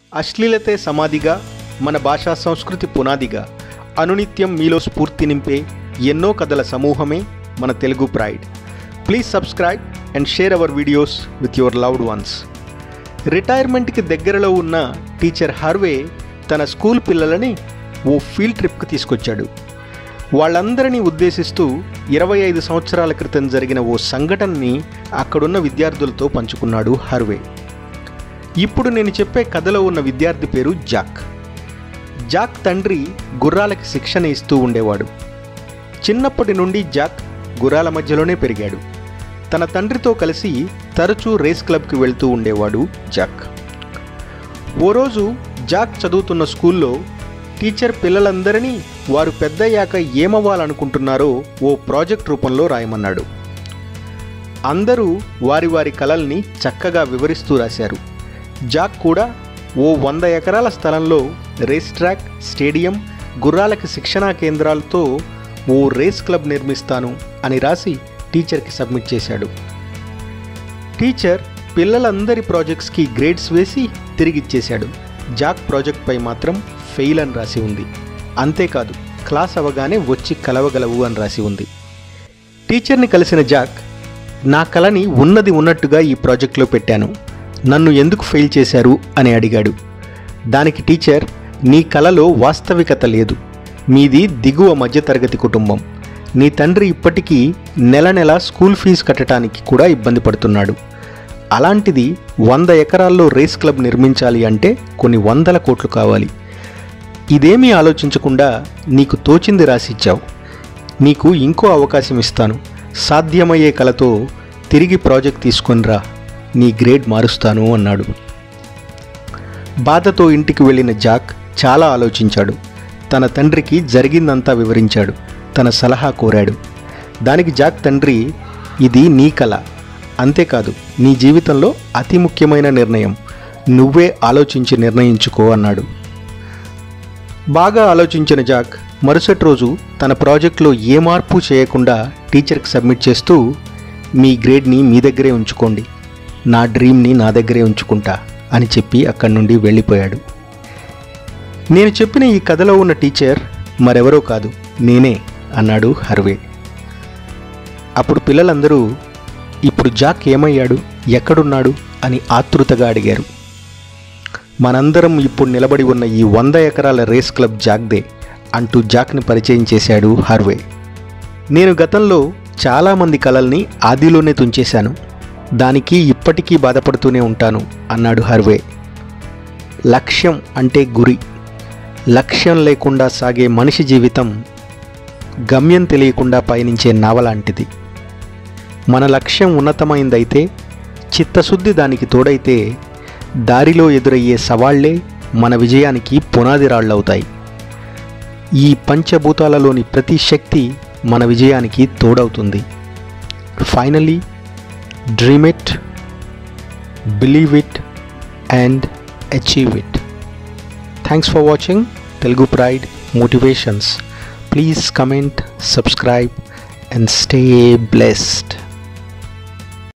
అశ్లీలతే సమాధిగా మన భాషా సంస్కృతి పునాదిగా అనునిత్యం మీలో స్ఫూర్తి నింపే ఎన్నో కథల సమూహమే మన Telugu pride please subscribe and share our videos with your loved ones రిటైర్మెంట్కి దగ్గరలో ఉన్న టీచర్ హార్వే తన స్కూల్ పిల్లలని ఓ ఫీల్డ్ ట్రిప్కి తీసుకొచ్చాడు వాళ్ళందరినీ ఉద్దేశిస్తూ ఇరవై ఐదు సంవత్సరాల క్రితం జరిగిన ఓ సంఘటనని అక్కడున్న విద్యార్థులతో పంచుకున్నాడు హర్వే ఇప్పుడు నేను చెప్పే కథలో ఉన్న విద్యార్థి పేరు జాక్ జాక్ తండ్రి గుర్రాలకి శిక్షణ ఇస్తూ ఉండేవాడు చిన్నప్పటి నుండి జాక్ గుర్రాల మధ్యలోనే పెరిగాడు తన తండ్రితో కలిసి తరచూ రేస్ క్లబ్కి వెళ్తూ ఉండేవాడు జాక్ ఓ రోజు జాక్ చదువుతున్న స్కూల్లో టీచర్ పిల్లలందరినీ వారు పెద్దయ్యాక ఏమవ్వాలనుకుంటున్నారో ఓ ప్రాజెక్ట్ రూపంలో రాయమన్నాడు అందరూ వారి వారి కలల్ని చక్కగా వివరిస్తూ రాశారు జాక్ కూడా ఓ వంద ఎకరాల స్థలంలో రేస్ ట్రాక్ స్టేడియం గుర్రాలకి శిక్షణా కేంద్రాలతో ఓ రేస్ క్లబ్ నిర్మిస్తాను అని రాసి టీచర్కి సబ్మిట్ చేశాడు టీచర్ పిల్లలందరి ప్రాజెక్ట్స్కి గ్రేడ్స్ వేసి తిరిగిచ్చేశాడు జాక్ ప్రాజెక్ట్పై మాత్రం ఫెయిల్ అని రాసి ఉంది అంతేకాదు క్లాస్ అవగానే వచ్చి కలవగలవు అని రాసి ఉంది టీచర్ని కలిసిన జాక్ నా కళని ఉన్నది ఉన్నట్టుగా ఈ ప్రాజెక్ట్లో పెట్టాను నన్ను ఎందుకు ఫెయిల్ చేశారు అని అడిగాడు దానికి టీచర్ నీ కళలో వాస్తవికత లేదు మీది దిగువ మధ్యతరగతి కుటుంబం నీ తండ్రి ఇప్పటికీ నెల నెల స్కూల్ ఫీజు కట్టడానికి కూడా ఇబ్బంది పడుతున్నాడు అలాంటిది వంద ఎకరాల్లో రేస్ క్లబ్ నిర్మించాలి అంటే కొన్ని వందల కోట్లు కావాలి ఇదేమీ ఆలోచించకుండా నీకు తోచింది రాసిచ్చావు నీకు ఇంకో అవకాశం ఇస్తాను సాధ్యమయ్యే కలతో తిరిగి ప్రాజెక్ట్ తీసుకొని రా నీ గ్రేడ్ మారుస్తాను అన్నాడు బాధతో ఇంటికి వెళ్ళిన జాక్ చాలా ఆలోచించాడు తన తండ్రికి జరిగిందంతా వివరించాడు తన సలహా కోరాడు దానికి జాక్ తండ్రి ఇది నీ కళ అంతేకాదు నీ జీవితంలో అతి ముఖ్యమైన నిర్ణయం నువ్వే ఆలోచించి నిర్ణయించుకో అన్నాడు బాగా ఆలోచించిన జాక్ మరుసటి రోజు తన ప్రాజెక్ట్లో ఏ మార్పు చేయకుండా టీచర్కి సబ్మిట్ చేస్తూ మీ గ్రేడ్ని మీ దగ్గరే ఉంచుకోండి నా డ్రీమ్ని నా దగ్గరే ఉంచుకుంటా అని చెప్పి అక్కడి నుండి వెళ్ళిపోయాడు నేను చెప్పిన ఈ కథలో ఉన్న టీచర్ మరెవరో కాదు నేనే అన్నాడు హర్వే అప్పుడు పిల్లలందరూ ఇప్పుడు జాక్ ఏమయ్యాడు ఎక్కడున్నాడు అని ఆతృతగా అడిగారు మనందరం ఇప్పుడు నిలబడి ఉన్న ఈ వంద ఎకరాల రేస్ క్లబ్ జాక్దే అంటూ జాక్ని పరిచయం చేశాడు హార్వే నేను గతంలో చాలామంది కలల్ని ఆదిలోనే తుంచేశాను దానికి ఇప్పటికీ బాధపడుతూనే ఉంటాను అన్నాడు హర్వే లక్ష్యం అంటే గురి లక్ష్యం లేకుండా సాగే మనిషి జీవితం గమ్యం తెలియకుండా పయనించే నావలాంటిది మన లక్ష్యం ఉన్నతమైందైతే చిత్తశుద్ధి దానికి తోడైతే దారిలో ఎదురయ్యే సవాళ్లే మన విజయానికి పునాది రాళ్ళవుతాయి ఈ పంచభూతాలలోని ప్రతి శక్తి మన విజయానికి తోడవుతుంది finally dream it believe it and achieve it thanks for watching Telugu pride motivations please comment subscribe and stay blessed